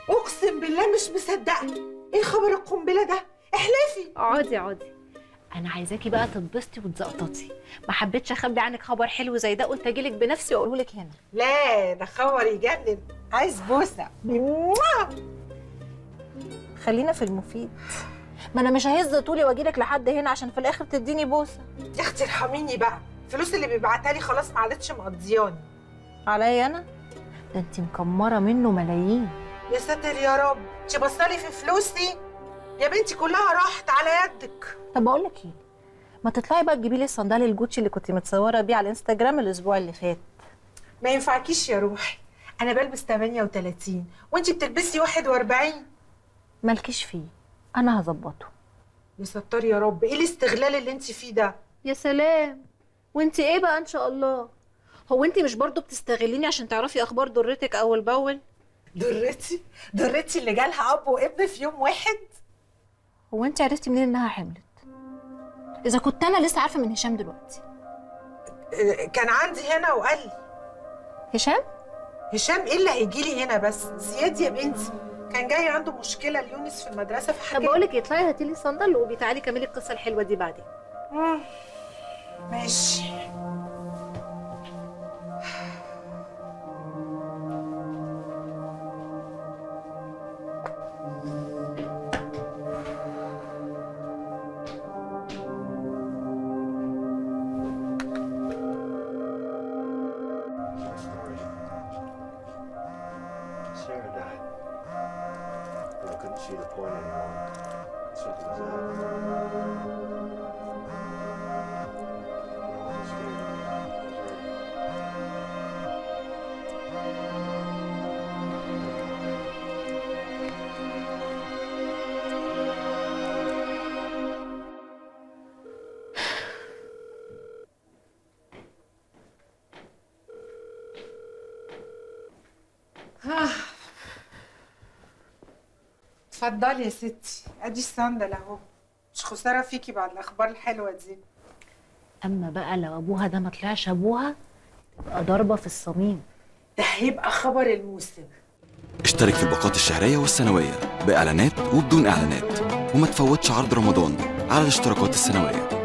اقسم بالله مش مصدقه ايه خبر القنبله ده احلفي اقعدي اقعدي انا عايزاكي بقى تتبسطي وتزقططي ما حبيتش اخبي عنك خبر حلو زي ده قلت اجيلك بنفسي واقوله لك هنا لا ده خبر يجنن عايز بوسه خلينا في المفيد ما انا مش ههز طولي واجيلك لحد هنا عشان في الاخر تديني بوسه يا اختي ارحميني بقى الفلوس اللي بيبعتها لي خلاص ما عادتش مقضياني عليا انا ده انت مكمره منه ملايين يا ساتر يا رب انت بصالي في فلوسي يا بنتي كلها راحت على يدك طب بقول لك ايه ما تطلعي بقى تجيبي لي الصندال الجوتشي اللي كنت متصوره بيه على الانستجرام الاسبوع اللي فات ما ينفعكيش يا روحي انا بلبس 38 وانت بتلبسي 41 مالكيش فيه انا هظبطه يا ستار يا رب ايه الاستغلال اللي انت فيه ده يا سلام وانت ايه بقى ان شاء الله هو انت مش برضو بتستغليني عشان تعرفي اخبار ضرتك اول باول ضرتي ضرتي اللي جالها اب وابن في يوم واحد هو انت عرفتي منين انها حملت اذا كنت انا لسه عارفه من هشام دلوقتي اه، كان عندي هنا وقال لي هشام هشام ايه اللي هيجي لي هنا بس زياد يا بنتي كان جاي عنده مشكله ليونس في المدرسه طب فحكى بقول لك ايه اطلعي هاتي لي الصندل وبتعالي كملي القصه الحلوه دي بعدين مم. ماشي Sarah died. But I couldn't see the point anymore. Simple as that. I wasn't scared. I was ready. اتفضلي يا ستي ادي الصندل اهو مش خساره فيكي بعد الاخبار الحلوه دي اما بقى لو ابوها ده ما طلعش ابوها تبقى ضربه في الصميم ده هيبقى خبر الموسم اشترك في الباقات الشهرية والسنوية بإعلانات وبدون إعلانات وما تفوتش عرض رمضان على الاشتراكات السنوية